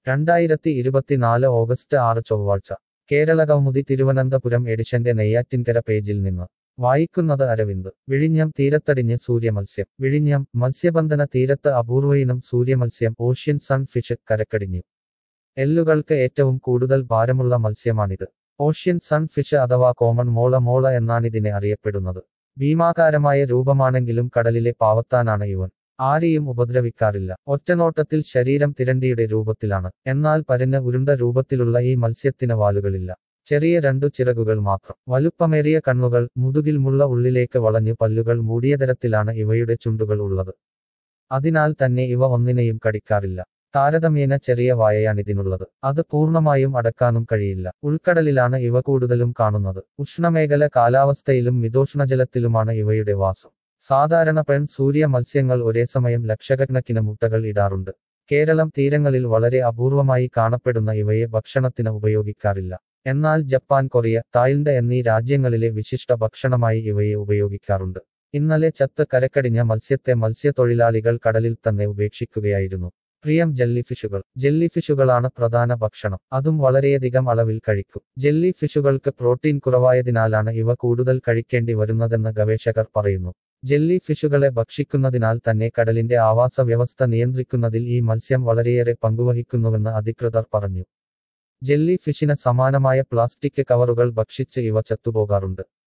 രണ്ടായിരത്തി ഇരുപത്തിനാല് ഓഗസ്റ്റ് ആറ് ചൊവ്വാഴ്ച കേരള കൗമുദി തിരുവനന്തപുരം എഡിഷന്റെ നെയ്യാറ്റിൻകര പേജിൽ നിന്ന് വായിക്കുന്നത് അരവിന്ദ് വിഴിഞ്ഞം തീരത്തടിഞ്ഞ് സൂര്യമത്സ്യം വിഴിഞ്ഞം മത്സ്യബന്ധന തീരത്ത് അപൂർവയിനം സൂര്യമത്സ്യം ഓഷ്യൻ സൺ ഫിഷ് കരക്കടിഞ്ഞു എല്ലുകൾക്ക് ഏറ്റവും കൂടുതൽ ഭാരമുള്ള മത്സ്യമാണിത് ഓഷ്യൻ സൺ ഫിഷ് അഥവാ കോമൺ മോള മോള എന്നാണിതിനെ അറിയപ്പെടുന്നത് ഭീമാകാരമായ രൂപമാണെങ്കിലും കടലിലെ പാവത്താനാണ് ഇവൻ ആരെയും ഉപദ്രവിക്കാറില്ല ഒറ്റനോട്ടത്തിൽ ശരീരം തിരണ്ടിയുടെ രൂപത്തിലാണ് എന്നാൽ പരന്ന ഉരുണ്ട രൂപത്തിലുള്ള ഈ മത്സ്യത്തിന് വാലുകളില്ല ചെറിയ രണ്ടു ചിറകുകൾ മാത്രം വലുപ്പമേറിയ കണ്ണുകൾ മുതുകിൽ മുള്ള ഉള്ളിലേക്ക് വളഞ്ഞു പല്ലുകൾ മൂടിയ തരത്തിലാണ് ഇവയുടെ ചുണ്ടുകൾ ഉള്ളത് അതിനാൽ തന്നെ ഇവ ഒന്നിനെയും കടിക്കാറില്ല താരതമ്യേന ചെറിയ വായയാണിതിനുള്ളത് അത് പൂർണ്ണമായും അടക്കാനും കഴിയില്ല ഉൾക്കടലിലാണ് ഇവ കൂടുതലും കാണുന്നത് ഉഷ്ണമേഖല കാലാവസ്ഥയിലും മിതോഷ്ണജലത്തിലുമാണ് ഇവയുടെ വാസം സാധാരണ പെൺ സൂര്യ മത്സ്യങ്ങൾ ഒരേ സമയം ലക്ഷക്കണക്കിന് മുട്ടകൾ ഇടാറുണ്ട് കേരളം തീരങ്ങളിൽ വളരെ അപൂർവമായി കാണപ്പെടുന്ന ഇവയെ ഭക്ഷണത്തിന് ഉപയോഗിക്കാറില്ല എന്നാൽ ജപ്പാൻ കൊറിയ തായ്ലൻഡ് എന്നീ രാജ്യങ്ങളിലെ വിശിഷ്ട ഭക്ഷണമായി ഇവയെ ഉപയോഗിക്കാറുണ്ട് ഇന്നലെ ചത്ത് കരക്കടിഞ്ഞ മത്സ്യത്തെ മത്സ്യത്തൊഴിലാളികൾ കടലിൽ തന്നെ ഉപേക്ഷിക്കുകയായിരുന്നു പ്രിയം ജെല്ലിഫിഷുകൾ ജെല്ലിഫിഷുകളാണ് പ്രധാന ഭക്ഷണം അതും വളരെയധികം അളവിൽ കഴിക്കും ജെല്ലിഫിഷുകൾക്ക് പ്രോട്ടീൻ കുറവായതിനാലാണ് ഇവ കൂടുതൽ കഴിക്കേണ്ടി വരുന്നതെന്ന് ഗവേഷകർ പറയുന്നു ജെല്ലി ഫിഷുകളെ ഭക്ഷിക്കുന്നതിനാൽ തന്നെ കടലിന്റെ ആവാസ വ്യവസ്ഥ നിയന്ത്രിക്കുന്നതിൽ ഈ മത്സ്യം വളരെയേറെ പങ്കുവഹിക്കുന്നുവെന്ന് അധികൃതർ പറഞ്ഞു ജെല്ലി ഫിഷിന് സമാനമായ പ്ലാസ്റ്റിക് കവറുകൾ ഭക്ഷിച്ച് ഇവ ചത്തുപോകാറുണ്ട്